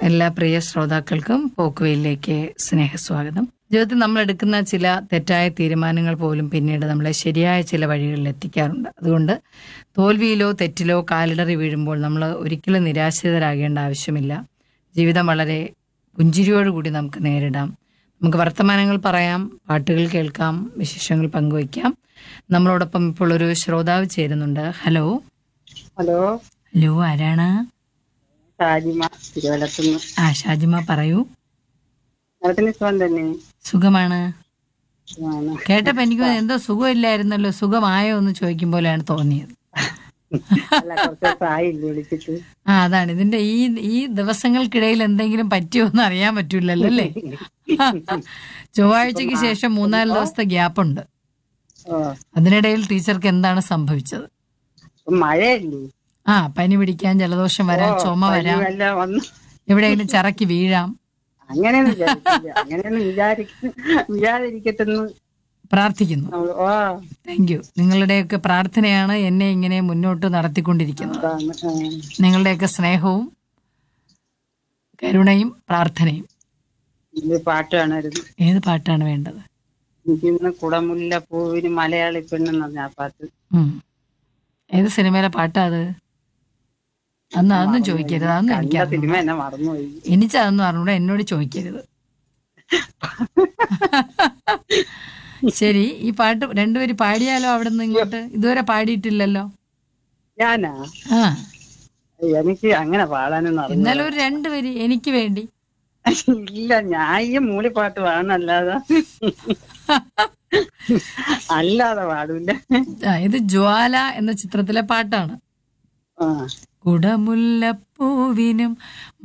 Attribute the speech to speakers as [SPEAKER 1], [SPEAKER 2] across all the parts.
[SPEAKER 1] എല്ലാ പ്രിയ ശ്രോതാക്കൾക്കും പോക്കുവയിലേക്ക് സ്നേഹസ്വാഗതം ജീവിതത്തിൽ നമ്മൾ എടുക്കുന്ന ചില തെറ്റായ തീരുമാനങ്ങൾ പോലും പിന്നീട് നമ്മളെ ശരിയായ ചില വഴികളിൽ എത്തിക്കാറുണ്ട് അതുകൊണ്ട് തോൽവിയിലോ തെറ്റിലോ കാലിടറി വീഴുമ്പോൾ നമ്മൾ ഒരിക്കലും നിരാശിതരാകേണ്ട ആവശ്യമില്ല ജീവിതം വളരെ പുഞ്ചിരിയോടുകൂടി നമുക്ക് നേരിടാം നമുക്ക് വർത്തമാനങ്ങൾ പറയാം പാട്ടുകൾ കേൾക്കാം വിശേഷങ്ങൾ പങ്കുവയ്ക്കാം നമ്മളോടൊപ്പം ഇപ്പോൾ ഒരു ശ്രോതാവ് ചേരുന്നുണ്ട് ഹലോ
[SPEAKER 2] ഹലോ
[SPEAKER 1] ഹലോ ആരാണ്
[SPEAKER 2] ഷാജിമ തിരുവല്ലത്തുനിന്ന്
[SPEAKER 1] ആ ഷാജിമ പറയൂ
[SPEAKER 2] നിലത്തിന് സുഖം തന്നെ
[SPEAKER 1] സുഖമാണ്
[SPEAKER 2] ആണ്.
[SPEAKER 1] കേട്ടപ്പോ എനിക്ക് എന്തോ സുഖമില്ലായിരുന്നല്ലോ സുഖമായോ എന്ന് ചോദിക്കും പോലെയാണ് തോന്നിയത്
[SPEAKER 2] അല്ല കുറച്ച് ദിവസം ആയില്ലേ വിളിച്ചിട്ട്
[SPEAKER 1] ആ അതാണ് ഇതിന്റെ ഈ ഈ ദിവസങ്ങൾക്കിടയിൽ എന്തെങ്കിലും പറ്റിയോ എന്ന് അറിയാൻ പറ്റൂലല്ലോ അല്ലേ ചൊവ്വാഴ്ചക്ക് ശേഷം മൂന്നാല് ദിവസത്തെ ഗ്യാപ്പ് ഉണ്ട്
[SPEAKER 2] ഓ
[SPEAKER 1] അതിനിടയിൽ ടീച്ചർക്ക് എന്താണ് സംഭവിച്ചത്
[SPEAKER 2] ഇപ്പൊ മഴയല്ലേ
[SPEAKER 1] ആ പനി പിടിക്കാൻ ജലദോഷം വരാം ചുമ വരാം
[SPEAKER 2] എല്ലാം വന്നു
[SPEAKER 1] എവിടെയെങ്കിലും ചറക്കി വീഴാം
[SPEAKER 2] അങ്ങനെയൊന്നും വിചാരിക്കില്ല അങ്ങനെയൊന്നും വിചാരിക്ക വിചാരിക്കട്ടെന്ന്
[SPEAKER 1] പ്രാർത്ഥിക്കുന്നു
[SPEAKER 2] നമ്മള് ഓ
[SPEAKER 1] താങ്ക് യു നിങ്ങളുടെയൊക്കെ പ്രാർത്ഥനയാണ് എന്നെ ഇങ്ങനെ മുന്നോട്ട് നടത്തിക്കൊണ്ടിരിക്കുന്നത്
[SPEAKER 2] അതാണ് ആ.
[SPEAKER 1] നിങ്ങളുടെയൊക്കെ സ്നേഹവും കരുണയും പ്രാർത്ഥനയും
[SPEAKER 2] ഇത് പാട്ട് കാണായിരുന്നു
[SPEAKER 1] ഏത് പാട്ടാണ് വേണ്ടത്
[SPEAKER 2] എനിക്കിന്ന് കുടമുല്ല പൂവിന് മലയാളി പെണ്ണെന്ന് പറഞ്ഞ ആ പാട്ട്
[SPEAKER 1] ഉം. ഏത് സിനിമയിലെ പാട്ടാ അത് അന്ന് അതൊന്നും ചോദിക്കരുത് അതൊന്നും എനിക്ക്
[SPEAKER 2] കണ്ട സിനിമ എന്നെ മറന്നുപോയി
[SPEAKER 1] എനിക്ക് അതൊന്നും അറിഞ്ഞൂടെ എന്നോട് ചോദിക്കരുത് ശരി ഈ പാട്ട് രണ്ടുപേര് പാടിയാലോ അവിടെ നിന്ന് ഇങ്ങോട്ട് ഇതുവരെ പാടിയിട്ടില്ലല്ലോ
[SPEAKER 2] ഞാനാ
[SPEAKER 1] ആ
[SPEAKER 2] എനിക്ക് അങ്ങനെ പാടാനൊന്നും അറിഞ്ഞു
[SPEAKER 1] എന്നാലും ഒരു രണ്ടുപേര് എനിക്ക് വേണ്ടി
[SPEAKER 2] ഇല്ല ഞാൻ ഈ മൂളിപ്പാട്ട് പാടുന്നല്ലാതെ അല്ലാതെ പാടൂല
[SPEAKER 1] ആ, ഇത് ജ്വാല എന്ന ചിത്രത്തിലെ പാട്ടാണ്
[SPEAKER 2] ആ
[SPEAKER 1] കുടമുല്ലപ്പൂവിനും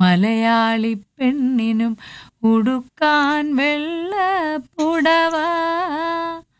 [SPEAKER 1] മലയാളി പെണ്ണിനും ഉടുക്കാൻ വെള്ള പുടവ